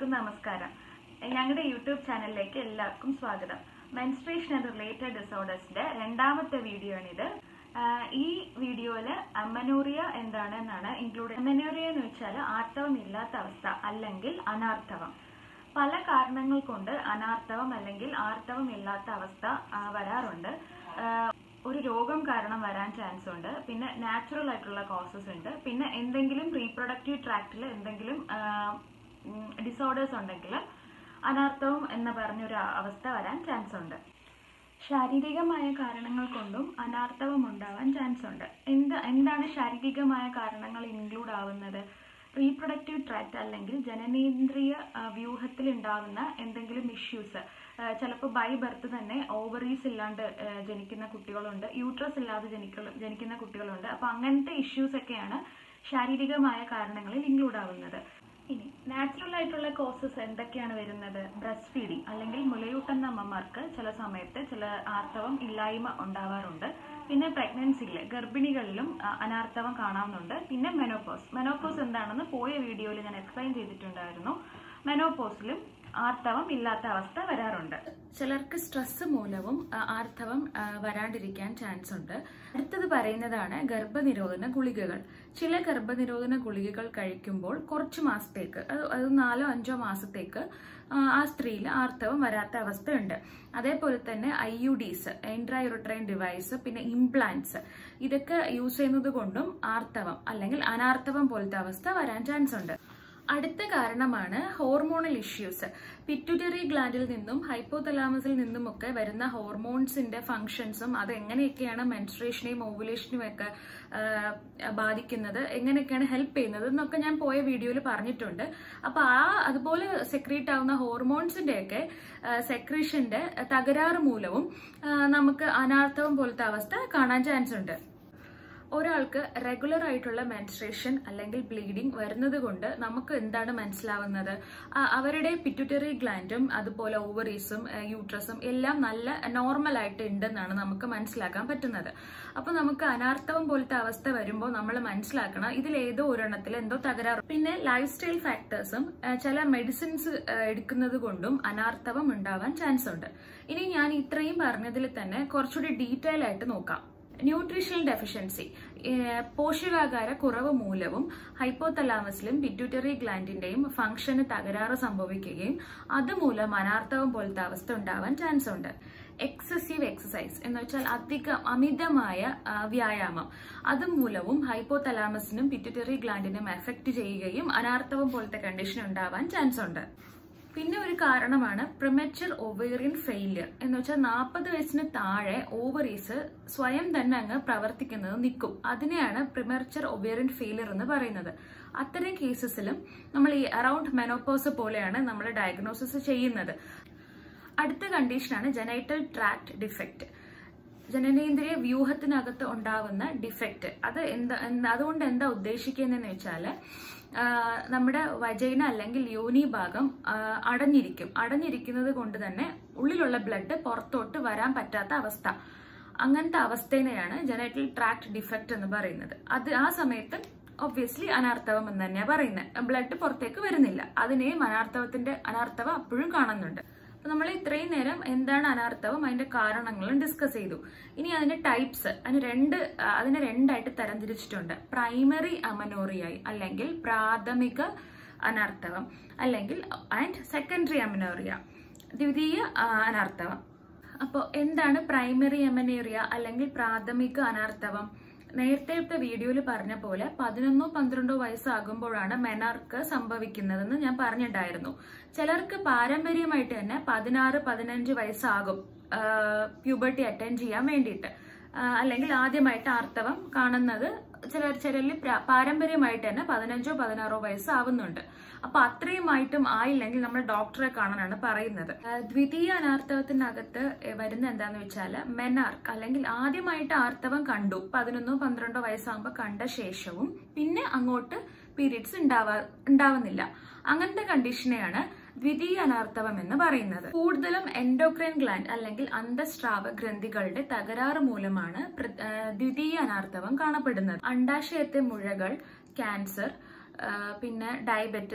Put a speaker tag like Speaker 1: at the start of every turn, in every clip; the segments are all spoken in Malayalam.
Speaker 1: എല്ലാവർക്കും നമസ്കാരം ഞങ്ങളുടെ യൂട്യൂബ് ചാനലിലേക്ക് എല്ലാവർക്കും സ്വാഗതം മെൻസ്ട്രേഷൻ ആൻഡ് റിലേറ്റഡ് ഡിസോർഡേഴ്സിന്റെ രണ്ടാമത്തെ വീഡിയോ ആണിത് ആഹ് ഈ വീഡിയോയില് അമനോറിയ എന്താണെന്നാണ് ഇൻക്ലൂഡ് അമനോറിയ എന്ന് വെച്ചാൽ ആർത്തവം ഇല്ലാത്ത അവസ്ഥ അല്ലെങ്കിൽ അനാർത്തവം പല കാരണങ്ങൾ കൊണ്ട് അനാർത്തവം അല്ലെങ്കിൽ ആർത്തവം ഇല്ലാത്ത അവസ്ഥ ആ, വരാറുണ്ട് ആഹ് ഒരു രോഗം കാരണം വരാൻ ചാൻസ് ഉണ്ട് പിന്നെ നാച്ചുറൽ ആയിട്ടുള്ള കോസസ് ഉണ്ട് പിന്നെ എന്തെങ്കിലും റീപ്രൊഡക്റ്റീവ് ട്രാക്റ്റിൽ എന്തെങ്കിലും ഡിസോർഡേഴ്സ് ഉണ്ടെങ്കിൽ അനാർത്തവം എന്ന് പറഞ്ഞൊരു അവസ്ഥ വരാൻ ചാൻസ് ഉണ്ട് ശാരീരികമായ കാരണങ്ങൾ കൊണ്ടും അനാർത്തവം ഉണ്ടാവാൻ ചാൻസ് ഉണ്ട് എന്ത് എന്താണ് ശാരീരികമായ കാരണങ്ങൾ ഇൻക്ലൂഡ് ആവുന്നത് റീപ്രൊഡക്റ്റീവ് ട്രാക്ട് അല്ലെങ്കിൽ ജനനേന്ദ്രിയ ആ, വ്യൂഹത്തിൽ ഉണ്ടാകുന്ന എന്തെങ്കിലും ഇഷ്യൂസ് ചിലപ്പോൾ ബൈ ബർത്ത് തന്നെ ഓവറീസ് ഇല്ലാണ്ട് ആ, ജനിക്കുന്ന കുട്ടികളുണ്ട് യൂട്രസ് ഇല്ലാതെ ജനിക്ക ജനിക്കുന്ന കുട്ടികളുണ്ട് അപ്പോൾ അങ്ങനത്തെ ഇഷ്യൂസ് ഒക്കെയാണ് ശാരീരികമായ കാരണങ്ങളിൽ ഇൻക്ലൂഡ് ആവുന്നത് ഇനി നാച്ചുറൽ ആയിട്ടുള്ള കോസസ് എന്തൊക്കെയാണ് വരുന്നത് ബ്രസ്റ്റ് ഫീഡിങ് അല്ലെങ്കിൽ മുലയൂട്ടുന്ന അമ്മമാർക്ക് ചില സമയത്ത് ചില ആർത്തവം ഇല്ലായ്മ ഉണ്ടാവാറുണ്ട് പിന്നെ പ്രഗ്നൻസിയിൽ ഗർഭിണികളിലും ആ, അനാർത്തവം കാണാവുന്നുണ്ട് പിന്നെ മെനോപോസ് മെനോപോസ് എന്താണെന്ന് പോയ വീഡിയോയിൽ ഞാൻ എക്സ്പ്ലെയിൻ ചെയ്തിട്ടുണ്ടായിരുന്നു മെനോപോസിലും ആർത്തവം ഇല്ലാത്ത അവസ്ഥ വരാറുണ്ട് ചിലർക്ക് സ്ട്രെസ് മൂലവും ആ, ആർത്തവം ആ, വരാണ്ടിരിക്കാൻ ചാൻസ് ഉണ്ട് അടുത്തത് പറയുന്നതാണ് ഗർഭനിരോധന ഗുളികകൾ ചില ഗർഭനിരോധന ഗുളികകൾ കഴിക്കുമ്പോൾ കുറച്ച് മാസത്തേക്ക് അത് അത് നാലോ അഞ്ചോ മാസത്തേക്ക് ആ, ആ സ്ത്രീയിൽ ആർത്തവം വരാത്ത അവസ്ഥയുണ്ട് അതേപോലെ തന്നെ I U Ds intrauterine device പിന്നെ ഇംപ്ലാന്റ്സ് ഇതൊക്കെ യൂസ് ചെയ്യുന്നത് കൊണ്ടും ആർത്തവം അല്ലെങ്കിൽ അനാർത്തവം പോലത്തെ അവസ്ഥ വരാൻ ചാൻസ് ഉണ്ട് അടുത്ത കാരണമാണ് ഹോർമോണൽ ഇഷ്യൂസ് പിറ്റുറ്ററി ഗ്ലാൻഡിൽ നിന്നും ഹൈപ്പോതലാമസിൽ നിന്നുമൊക്കെ വരുന്ന ഹോർമോൺസിന്റെ ഫങ്ഷൻസും അത് എങ്ങനെയൊക്കെയാണ് മെൻസ്ട്രേഷനെയും ഓവുലേഷനെയും ഒക്കെ ആ, ബാധിക്കുന്നത് എങ്ങനെയൊക്കെയാണ് ഹെൽപ്പ് ചെയ്യുന്നത് എന്നൊക്കെ ഞാൻ പോയ വീഡിയോയിൽ പറഞ്ഞിട്ടുണ്ട് അപ്പൊ ആ അതുപോലെ സെക്രീറ്റ് ആവുന്ന ഹോർമോൺസിന്റെ ഒക്കെ സെക്രീഷന്റെ തകരാറ് മൂലവും ആ, നമുക്ക് അനാർത്തവം പോലത്തെ അവസ്ഥ കാണാൻ ചാൻസ് ഉണ്ട് ഒരാൾക്ക് റെഗുലർ ആയിട്ടുള്ള മെൻസ്ട്രേഷൻ അല്ലെങ്കിൽ ബ്ലീഡിംഗ് വരുന്നത് കൊണ്ട് നമുക്ക് എന്താണ് മനസ്സിലാവുന്നത് ആ, അവരുടെ പിറ്റുറ്ററി ഗ്ലാൻഡും അതുപോലെ ഓവറീസും യൂട്രസും എല്ലാം നല്ല നോർമൽ ആയിട്ട് ഉണ്ടെന്നാണ് നമുക്ക് മനസ്സിലാക്കാൻ പറ്റുന്നത് അപ്പൊ നമുക്ക് അനാർത്തവം പോലത്തെ അവസ്ഥ വരുമ്പോൾ നമ്മൾ മനസ്സിലാക്കണം ഇതിൽ ഏതോ ഒരെണ്ണത്തിൽ എന്തോ തകരാറ് പിന്നെ ലൈഫ് സ്റ്റൈൽ ഫാക്ടേഴ്സും ചില മെഡിസിൻസ് എടുക്കുന്നത് കൊണ്ടും അനാർത്തവം ഉണ്ടാവാൻ ചാൻസ് ഉണ്ട് ഇനി ഞാൻ ഇത്രയും പറഞ്ഞതിൽ തന്നെ കുറച്ചുകൂടി ഡീറ്റെയിൽ ആയിട്ട് നോക്കാം ന്യൂട്രീഷണൽ ഡെഫിഷ്യൻസി പോഷകാഹാര കുറവ് മൂലവും ഹൈപ്പോതലാമസിലും പിറ്റ്യൂട്ടറി ഗ്ലാൻഡിന്റെയും ഫംഗ്ഷന് തകരാറ് സംഭവിക്കുകയും അതുമൂലം അനാർത്തവം പോലത്തെ അവസ്ഥ ഉണ്ടാവാൻ ചാൻസ് ഉണ്ട് എക്സസീവ് എക്സസൈസ് എന്ന് വെച്ചാൽ അധികം അമിതമായ ആ, വ്യായാമം അതുമൂലവും ഹൈപ്പോതലാമസിനും പിറ്റ്യൂട്ടറി ഗ്ലാൻഡിനും എഫക്ട് ചെയ്യുകയും അനാർത്തവം പോലത്തെ കണ്ടീഷൻ ഉണ്ടാവാൻ ചാൻസ് ഉണ്ട് പിന്നെ ഒരു കാരണമാണ് പ്രിമച്ചർ ഒവേറിയൻ ഫെയിലിയർ എന്ന് വെച്ചാൽ നാൽപ്പത് വയസ്സിന് താഴെ ഓവറീസ് സ്വയം തന്നെ അങ്ങ് പ്രവർത്തിക്കുന്നത് നിൽക്കും അതിനെയാണ് പ്രിമച്ചർ ഒവേറിയൻ ഫെയിലിയർ എന്ന് പറയുന്നത് അത്തരം കേസസിലും നമ്മൾ ഈ അറൌണ്ട് മെനോപോസ് പോലെയാണ് നമ്മൾ ഡയഗ്നോസിസ് ചെയ്യുന്നത് അടുത്ത കണ്ടീഷനാണ് ജനൈറ്റൽ ട്രാക്ട് ഡിഫക്റ്റ് ജനനേന്ദ്രിയ വ്യൂഹത്തിനകത്ത് ഉണ്ടാവുന്ന ഡിഫക്റ്റ് അത് എന്താ എന്താ- അതുകൊണ്ട് എന്താ ഉദ്ദേശിക്കുന്നതെന്ന് വെച്ചാൽ നമ്മുടെ വജൈന അല്ലെങ്കിൽ യോനി ഭാഗം ആ, അടഞ്ഞിരിക്കും അടഞ്ഞിരിക്കുന്നത് കൊണ്ട് തന്നെ ഉള്ളിലുള്ള ബ്ലഡ് പുറത്തോട്ട് വരാൻ പറ്റാത്ത അവസ്ഥ അങ്ങനത്തെ അവസ്ഥേനെയാണ് ജനൈറ്റൽ ട്രാക്ട് ഡിഫക്റ്റ് എന്ന് പറയുന്നത് അത് ആ സമയത്ത് ഒബ്വിയസ്ലി അനാർത്തവം എന്ന് തന്നെയാണ് പറയുന്നത് ബ്ലഡ് പുറത്തേക്ക് വരുന്നില്ല അതിനെയും അനാർത്തവത്തിന്റെ അനാർത്തവം അപ്പോഴും കാണുന്നുണ്ട് അപ്പൊ നമ്മൾ ഇത്രയും നേരം എന്താണ് അനാർത്തവം അതിന്റെ കാരണങ്ങളും ഡിസ്കസ് ചെയ്തു ഇനി അതിന്റെ ടൈപ്സ് അതിന് രണ്ട് ആ, അതിനെ രണ്ടായിട്ട് തരംതിരിച്ചിട്ടുണ്ട് പ്രൈമറി അമനോറിയായി അല്ലെങ്കിൽ പ്രാഥമിക അനാർത്തവം അല്ലെങ്കിൽ ആൻഡ് സെക്കൻഡറി അമനോറിയ ദ്വിതീയ ആ, അനാർത്തവം അപ്പോൾ എന്താണ് പ്രൈമറി എമനേറിയ അല്ലെങ്കിൽ പ്രാഥമിക അനാർത്തവം നേരത്തെ വീഡിയോയിൽ പറഞ്ഞ പോലെ പതിനൊന്നോ പന്ത്രണ്ടോ വയസ്സാകുമ്പോഴാണ് മെനാർക്ക് സംഭവിക്കുന്നതെന്ന് ഞാൻ പറഞ്ഞിട്ടുണ്ടായിരുന്നു ചിലർക്ക് പാരമ്പര്യമായിട്ട് തന്നെ പതിനാറ് പതിനഞ്ച് വയസ്സാകും പ്യൂബർട്ടി അറ്റൻഡ് ചെയ്യാൻ വേണ്ടിയിട്ട് ആ, അല്ലെങ്കിൽ ആദ്യമായിട്ട് ആർത്തവം കാണുന്നത് ചിലർ ചിലരിൽ പ്ര- പാരമ്പര്യമായിട്ട് തന്നെ പതിനഞ്ചോ പതിനാറോ വയസ്സാവുന്നുണ്ട് അപ്പൊ അത്രയുമായിട്ടും ആയില്ലെങ്കിൽ നമ്മൾ ഡോക്ടറെ കാണാനാണ് പറയുന്നത് ആ, ദ്വിതീയ അനാർത്തവത്തിനകത്ത് വരുന്ന എന്താന്ന് വെച്ചാൽ മെനാർക്ക് അല്ലെങ്കിൽ ആദ്യമായിട്ട് ആർത്തവം കണ്ടു പതിനൊന്നോ പന്ത്രണ്ടോ വയസ്സാകുമ്പോൾ കണ്ട ശേഷവും പിന്നെ അങ്ങോട്ട് പീരീഡ്സ് ഉണ്ടാവാ ഉണ്ടാവുന്നില്ല അങ്ങനത്തെ കണ്ടീഷനെയാണ് ദ്വിതീയ അനാർത്തവം എന്ന് പറയുന്നത് കൂടുതലും എൻഡോക്രൈൻ ഗ്ലാൻഡ് അല്ലെങ്കിൽ അന്തസ്രാവ ഗ്രന്ഥികളുടെ തകരാറ് മൂലമാണ് പ്ര- ആ, ദ്വിതീയ അനാർത്തവം കാണപ്പെടുന്നത് അണ്ടാശയത്തെ മുഴകൾ ക്യാൻസർ ആ, പിന്നെ ഡയബറ്റിസ്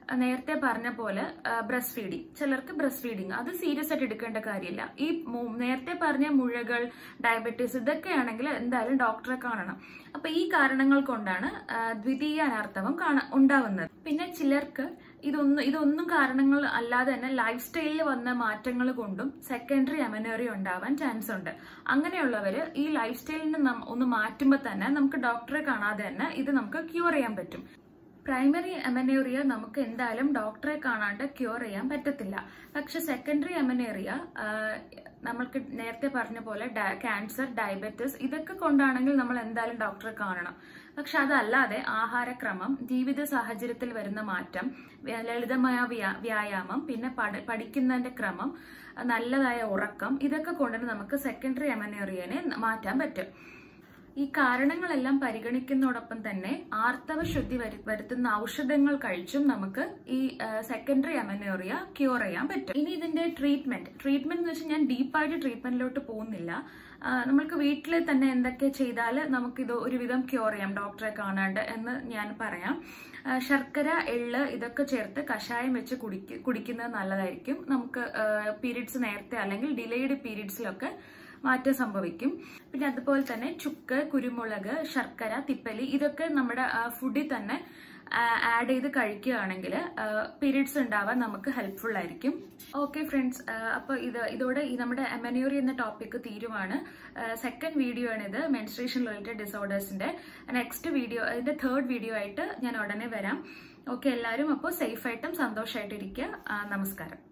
Speaker 1: നേരത്തെ പറഞ്ഞ പോലെ ബ്രസ്റ്റ് ഫീഡിങ് ചിലർക്ക് ബ്രസ്റ്റ് ഫീഡിങ് അത് സീരിയസ് ആയിട്ട് എടുക്കേണ്ട കാര്യമില്ല ഈ മു- നേരത്തെ പറഞ്ഞ മുഴകൾ ഡയബറ്റീസ് ഇതൊക്കെയാണെങ്കിൽ എന്തായാലും ഡോക്ടറെ കാണണം അപ്പൊ ഈ കാരണങ്ങൾ കൊണ്ടാണ് ആ, ദ്വിതീയ അനാർത്തവം കാണ ഉണ്ടാവുന്നത് പിന്നെ ചിലർക്ക് ഇതൊന്നും ഇതൊന്നും കാരണങ്ങൾ അല്ലാതെ തന്നെ ലൈഫ് സ്റ്റൈലിൽ വന്ന മാറ്റങ്ങൾ കൊണ്ടും സെക്കൻഡറി അമനോറി ഉണ്ടാവാൻ ചാൻസ് ഉണ്ട് അങ്ങനെയുള്ളവര് ഈ ലൈഫ് സ്റ്റൈലിന് നം- ഒന്ന് മാറ്റുമ്പോൾ തന്നെ നമുക്ക് ഡോക്ടറെ കാണാതെ തന്നെ ഇത് നമുക്ക് ക്യൂർ ചെയ്യാൻ പറ്റും പ്രൈമറി അമനേറിയ നമുക്ക് എന്തായാലും ഡോക്ടറെ കാണാണ്ട് ക്യൂർ ചെയ്യാൻ പറ്റത്തില്ല പക്ഷെ സെക്കൻഡറി അമനേറിയ നമ്മൾക്ക് നേരത്തെ പറഞ്ഞ പോലെ ക്യാൻസർ ഡയബറ്റിസ് ഇതൊക്കെ കൊണ്ടാണെങ്കിൽ നമ്മൾ എന്തായാലും ഡോക്ടറെ കാണണം പക്ഷെ അതല്ലാതെ ആഹാരക്രമം ജീവിത സാഹചര്യത്തിൽ വരുന്ന മാറ്റം വ്യ- ലളിതമായ വ്യാ- വ്യായാമം പിന്നെ പഠ- പഠിക്കുന്നതിന്റെ ക്രമം നല്ലതായ ഉറക്കം ഇതൊക്കെ കൊണ്ട് നമുക്ക് സെക്കൻഡറി അമനേറിയനെ മാറ്റാൻ പറ്റും ഈ കാരണങ്ങളെല്ലാം പരിഗണിക്കുന്നതോടൊപ്പം തന്നെ ആർത്തവ ശുദ്ധി വരു- വരുത്തുന്ന ഔഷധങ്ങൾ കഴിച്ചും നമുക്ക് ഈ സെക്കൻഡറി അമനോറിയ ക്യൂർ ചെയ്യാൻ പറ്റും ഇനി ഇതിന്റെ ട്രീറ്റ്മെന്റ് ട്രീറ്റ്മെന്റ് എന്ന് വെച്ചാൽ ഞാൻ ഡീപ്പായിട്ട് ട്രീറ്റ്മെന്റിലോട്ട് പോകുന്നില്ല ആ, നമ്മൾക്ക് വീട്ടിൽ തന്നെ എന്തൊക്കെ ചെയ്താൽ നമുക്കിത് ഒരുവിധം ക്യൂർ ചെയ്യാം ഡോക്ടറെ കാണാണ്ട് എന്ന് ഞാൻ പറയാം ആ, ശർക്കര എള്ള് ഇതൊക്കെ ചേർത്ത് കഷായം വെച്ച് കുടിക്ക കുടിക്കുന്നത് നല്ലതായിരിക്കും നമുക്ക് പീരീഡ്സ് നേരത്തെ അല്ലെങ്കിൽ ഡിലേഡ് പീരീഡ്സിലൊക്കെ മാറ്റം സംഭവിക്കും പിന്നെ അതുപോലെ തന്നെ ചുക്ക് കുരുമുളക് ശർക്കര തിപ്പലി ഇതൊക്കെ നമ്മുടെ ഫുഡിൽ തന്നെ ആഡ് ചെയ്ത് കഴിക്കുകയാണെങ്കിൽ പീരീഡ്സ് ഉണ്ടാവാൻ നമുക്ക് ഹെൽപ്ഫുൾ ആയിരിക്കും ഓക്കെ ഫ്രണ്ട്സ് അപ്പോൾ ഇത് ഇതോടെ ഈ നമ്മുടെ എമനൂറി എന്ന ടോപ്പിക് തീരുവാണ് സെക്കൻഡ് വീഡിയോ ആണ് ഇത് മെൻസ്ട്രേഷൻ റിലേറ്റഡ് ഡിസോർഡേഴ്സിന്റെ നെക്സ്റ്റ് വീഡിയോ അതിന്റെ തേർഡ് വീഡിയോ ആയിട്ട് ഞാൻ ഉടനെ വരാം ഓക്കെ എല്ലാവരും അപ്പോൾ സേഫ് ആയിട്ടും സന്തോഷമായിട്ടിരിക്കുക ആ, നമസ്കാരം